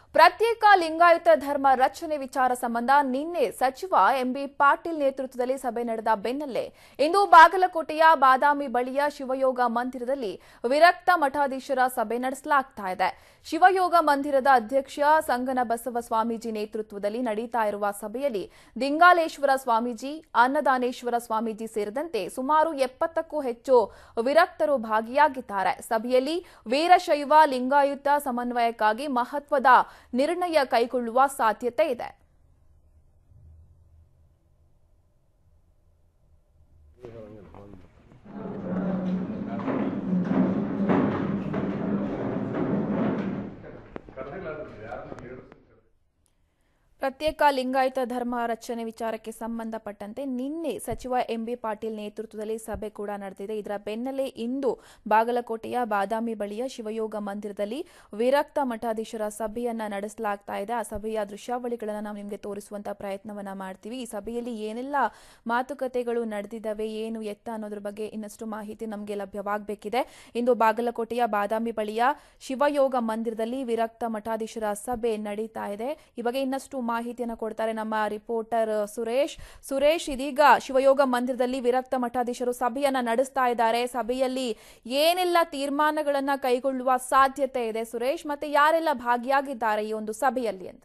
ಪ್ರತ್ಯೇಕ ಲಿಂಗಾಯತ ಧರ್ಮ ರಚನೆ ವಿಚಾರ ಸಂಬಂಧ ನಿನ್ನೆ ಸಚಿವ ಎಂಬಿ ಪಾಟೀಲ್ ನೇತೃತ್ವದಲ್ಲಿ ಸಭೆ ನಡೆದ ಬೆನ್ನಲ್ಲೇ ಇಂದು ಬಾಗಲಕೋಟೆಯ ಬಾದಾಮಿ ಬಳಿಯ ಶಿವಯೋಗ ಮಂದಿರದಲ್ಲಿ ವಿರಕ್ತ ಮಠಾಧೀಶರ ಸಭೆ ನಡೆಸಲಾಗ್ತಾ ಇದೆ ಶಿವಯೋಗ ಮಂದಿರದ ಅಧ್ಯಕ್ಷ ಸಂಗನ ಬಸವ ಸ್ವಾಮೀಜಿ ನೇತೃತ್ವದಲ್ಲಿ ನಡೀತಾ ಇರುವ ಸಭೆಯಲ್ಲಿ ದಿಂಗಾಲೇಶ್ವರ ಸ್ವಾಮೀಜಿ ಅನ್ನದಾನೇಶ್ವರ ಸ್ವಾಮೀಜಿ ಸೇರಿದಂತೆ ಸುಮಾರು ಎಪ್ಪತ್ತಕ್ಕೂ ಹೆಚ್ಚು ವಿರಕ್ತರು ಭಾಗಿಯಾಗಿದ್ದಾರೆ ಸಭೆಯಲ್ಲಿ ವೀರಶೈವ ಲಿಂಗಾಯುತ ಸಮನ್ವಯಕ್ಕಾಗಿ ಮಹತ್ವದ ನಿರ್ಣಯ ಕೈಗೊಳ್ಳುವ ಸಾಧ್ಯತೆ ಇದೆ ಪ್ರತ್ಯೇಕ ಲಿಂಗಾಯತ ಧರ್ಮ ರಚನೆ ವಿಚಾರಕ್ಕೆ ಸಂಬಂಧಪಟ್ಟಂತೆ ನಿನ್ನೆ ಸಚಿವ ಎಂಬಿ ಪಾಟೀಲ್ ನೇತೃತ್ವದಲ್ಲಿ ಸಭೆ ಕೂಡ ನಡೆದಿದೆ ಇದರ ಬೆನ್ನಲ್ಲೇ ಇಂದು ಬಾಗಲಕೋಟೆಯ ಬಾದಾಮಿ ಬಳಿಯ ಶಿವಯೋಗ ಮಂದಿರದಲ್ಲಿ ವಿರಕ್ತ ಮಠಾಧೀಶರ ಸಭೆಯನ್ನ ನಡೆಸಲಾಗ್ತಾ ಇದೆ ಆ ಸಭೆಯ ದೃಶ್ಯಾವಳಿಗಳನ್ನು ನಾವು ನಿಮಗೆ ತೋರಿಸುವಂತ ಪ್ರಯತ್ನವನ್ನ ಮಾಡ್ತೀವಿ ಈ ಸಭೆಯಲ್ಲಿ ಏನೆಲ್ಲ ಮಾತುಕತೆಗಳು ನಡೆದಿದ್ದಾವೆ ಏನು ಎತ್ತ ಅನ್ನೋದ್ರ ಬಗ್ಗೆ ಇನ್ನಷ್ಟು ಮಾಹಿತಿ ನಮಗೆ ಲಭ್ಯವಾಗಬೇಕಿದೆ ಇಂದು ಬಾಗಲಕೋಟೆಯ ಬಾದಾಮಿ ಬಳಿಯ ಶಿವಯೋಗ ಮಂದಿರದಲ್ಲಿ ವಿರಕ್ತ ಮಠಾಧೀಶರ ಸಭೆ ನಡೀತಾ ಇದೆ ಈ ಬಗ್ಗೆ ಇನ್ನಷ್ಟು ಮಾಹಿತಿಯನ್ನು ಕೊಡ್ತಾರೆ ನಮ್ಮ ರಿಪೋರ್ಟರ್ ಸುರೇಶ್ ಸುರೇಶ್ ಇದೀಗ ಶಿವಯೋಗ ಮಂದಿರದಲ್ಲಿ ವಿರಕ್ತ ಮಠಾಧೀಶರು ಸಭೆಯನ್ನ ನಡೆಸ್ತಾ ಇದ್ದಾರೆ ಸಭೆಯಲ್ಲಿ ಏನೆಲ್ಲ ತೀರ್ಮಾನಗಳನ್ನ ಕೈಗೊಳ್ಳುವ ಸಾಧ್ಯತೆ ಇದೆ ಸುರೇಶ್ ಮತ್ತೆ ಯಾರೆಲ್ಲ ಭಾಗಿಯಾಗಿದ್ದಾರೆ ಈ ಒಂದು ಸಭೆಯಲ್ಲಿ ಅಂತ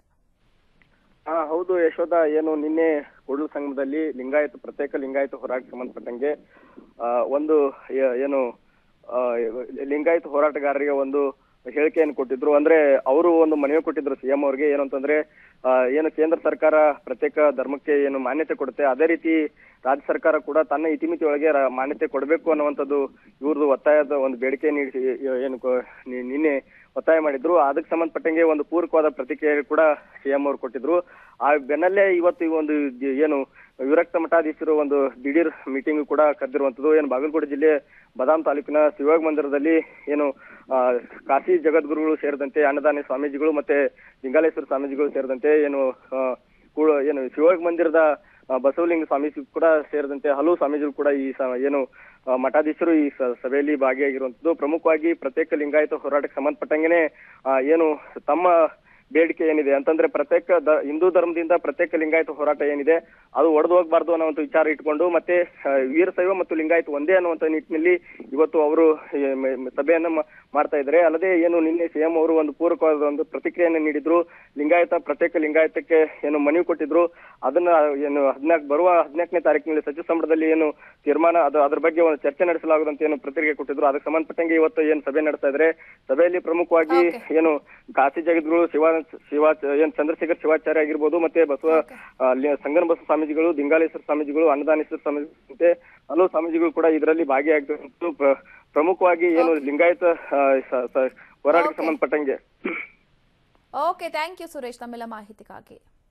ಹಾ ಹೌದು ಯಶೋಧ ಏನು ನಿನ್ನೆ ಕೂಡಲ ಸಂಘದಲ್ಲಿ ಲಿಂಗಾಯತ ಪ್ರತ್ಯೇಕ ಲಿಂಗಾಯತ ಹೋರಾಟಕ್ಕೆ ಸಂಬಂಧಪಟ್ಟಂಗೆ ಆ, ಒಂದು ಏ- ಏನು ಆ, ಲಿಂಗಾಯತ ಹೋರಾಟಗಾರರಿಗೆ ಒಂದು ಹೇಳಿಕೆಯನ್ನು ಕೊಟ್ಟಿದ್ರು ಅಂದ್ರೆ ಅವರು ಒಂದು ಮನವಿ ಕೊಟ್ಟಿದ್ರು ಸಿಎಂ ಅವರಿಗೆ ಏನು ಅಂತಂದ್ರೆ ಆ, ಏನು ಕೇಂದ್ರ ಸರ್ಕಾರ ಪ್ರತ್ಯೇಕ ಧರ್ಮಕ್ಕೆ ಏನು ಮಾನ್ಯತೆ ಕೊಡುತ್ತೆ ಅದೇ ರೀತಿ ರಾಜ್ಯ ಸರ್ಕಾರ ಕೂಡ ತನ್ನ ಇತಿಮಿತಿ ಒಳಗೆ ರ- ಮಾನ್ಯತೆ ಕೊಡಬೇಕು ಅನ್ನುವಂಥದ್ದು ಇವ್ರದ್ದು ಒತ್ತಾಯದ ಒಂದು ಬೇಡಿಕೆ ನೀಡಿ ಏನು ಕೊ- ನಿ- ನಿನ್ನೆ ಒತ್ತಾಯ ಮಾಡಿದ್ರು ಅದಕ್ಕೆ ಸಂಬಂಧಪಟ್ಟಂಗೆ ಒಂದು ಪೂರಕವಾದ ಪ್ರತಿಕ್ರಿಯೆ ಕೂಡ ಸಿಎಂ ಅವರು ಕೊಟ್ಟಿದ್ರು ಆ ಬೆನ್ನಲ್ಲೇ ಇವತ್ತು ಈ ಒಂದು ಜಿ- ಏನು ವಿರಕ್ತ ಮಠಾಧೀಶರು ಒಂದು ದಿಢೀರ್ ಮೀಟಿಂಗ್ ಕೂಡ ಕರೆದಿರುವಂತದ್ದು ಏನು ಬಾಗಲಕೋಟೆ ಜಿಲ್ಲೆ ಬದಾಮ್ ತಾಲೂಕಿನ ಶಿವಯೋಗ ಮಂದಿರದಲ್ಲಿ ಏನು ಆ, ಕಾಶಿ ಜಗದ್ಗುರುಗಳು ಸೇರಿದಂತೆ ಅನ್ನದಾನಿ ಸ್ವಾಮೀಜಿಗಳು ಮತ್ತೆ ಲಿಂಗಾಲೇಶ್ವರ ಸ್ವಾಮೀಜಿಗಳು ಸೇರಿದಂತೆ ಏನು ಆ, ಕೂಡ ಏನು ಶಿವಯೋಗ ಮಂದಿರದ ಆ, ಬಸವಲಿಂಗ ಸ್ವಾಮೀಜಿ ಕೂಡ ಸೇರಿದಂತೆ ಹಲವು ಸ್ವಾಮೀಜಿಗಳು ಕೂಡ ಈ ಸ- ಏನು ಆ, ಮಠಾಧೀಶರು ಈ ಸ- ಸಭೆಯಲ್ಲಿ ಭಾಗಿಯಾಗಿರುವಂತದ್ದು ಪ್ರಮುಖವಾಗಿ ಪ್ರತ್ಯೇಕ ಲಿಂಗಾಯತ ಹೋರಾಟಕ್ಕೆ ಸಂಬಂಧಪಟ್ಟಂಗೆನೆ ಆ, ಏನು ತಮ್ಮ ಬೇಡಿಕೆ ಏನಿದೆ ಅಂತಂದ್ರೆ ಪ್ರತ್ಯೇಕ ದ- ಹಿಂದೂ ಧರ್ಮದಿಂದ ಪ್ರತ್ಯೇಕ ಲಿಂಗಾಯತ ಹೋರಾಟ ಏನಿದೆ ಅದು ಒಡೆದು ಹೋಗಬಾರ್ದು ಅನ್ನುವಂಥ ವಿಚಾರ ಇಟ್ಕೊಂಡು ಮತ್ತೆ ಆ, ವೀರಶೈವ ಮತ್ತು ಲಿಂಗಾಯತ ಒಂದೇ ಅನ್ನುವಂಥ ನಿಟ್ಟಿನಲ್ಲಿ ಇವತ್ತು ಅವರು ಈ ಮ- ಮ- ಸಭೆಯನ್ನ ಮ- ಮಾಡ್ತಾ ಇದ್ದಾರೆ ಅಲ್ಲದೆ ಏನು ನಿನ್ನೆ ಸಿಎಂ ಅವರು ಒಂದು ಪೂರಕವಾದ ಒಂದು ಪ್ರತಿಕ್ರಿಯೆಯನ್ನು ನೀಡಿದ್ರು ಲಿಂಗಾಯತ ಪ್ರತ್ಯೇಕ ಲಿಂಗಾಯತಕ್ಕೆ ಏನು ಮನವಿ ಕೊಟ್ಟಿದ್ರು ಅದನ್ನ ಏನು ಹದಿನಾಲ್ಕು ಬರುವ ಹದಿನಾಲ್ಕನೇ ತಾರೀಕಿನಲ್ಲಿ ಸಚಿವ ಸಂಪುಟದಲ್ಲಿ ಏನು ತೀರ್ಮಾನ ಅದು ಅದ್ರ ಬಗ್ಗೆ ಒಂದು ಚರ್ಚೆ ನಡೆಸಲಾಗುದಂತ ಏನು ಪ್ರತಿಕ್ರಿಯೆ ಕೊಟ್ಟಿದ್ರು ಅದಕ್ಕೆ ಸಂಬಂಧಪಟ್ಟಂಗೆ ಇವತ್ತು ಏನು ಸಭೆ ನಡೆಸ್ತಾ ಇದ್ದಾರೆ ಸಭೆಯಲ್ಲಿ ಪ್ರಮುಖವಾಗಿ ಏನು ಕಾಶಿ ಜಗದ್ಗುರು ಶಿವ ಶಿವ ಏನ್ ಚಂದ್ರಶೇಖರ್ ಶಿವಾಚಾರ್ಯ ಆಗಿರ್ಬೋದು ಮತ್ತೆ ಬಸವ ಆ, ಲಿ- ಸಂಗನ ಬಸವ ಸ್ವಾಮೀಜಿಗಳು ದಿಂಗಾಲೇಶ್ವರ ಸ್ವಾಮೀಜಿಗಳು ಅನ್ನದಾನೇಶ್ವರ ಸ್ವಾಮೀಜಿ ಮತ್ತೆ ಹಲವು ಸ್ವಾಮೀಜಿಗಳು ಕೂಡ ಇದರಲ್ಲಿ ಭಾಗಿಯಾಗಿದ್ದು ಪ್ರ- ಪ್ರಮುಖವಾಗಿ ಏನು ಲಿಂಗಾಯತ ಆ, ಸ- ಸ- ಹೋರಾಟಕ್ಕೆ Okay. ಸಂಬಂಧಪಟ್ಟಂಗೆ ಓಕೆ ಥ್ಯಾಂಕ್ ಯು ಸುರೇಶ್ ತಮ್ಮೆಲ್ಲ ಮಾಹಿತಿಗಾಗಿ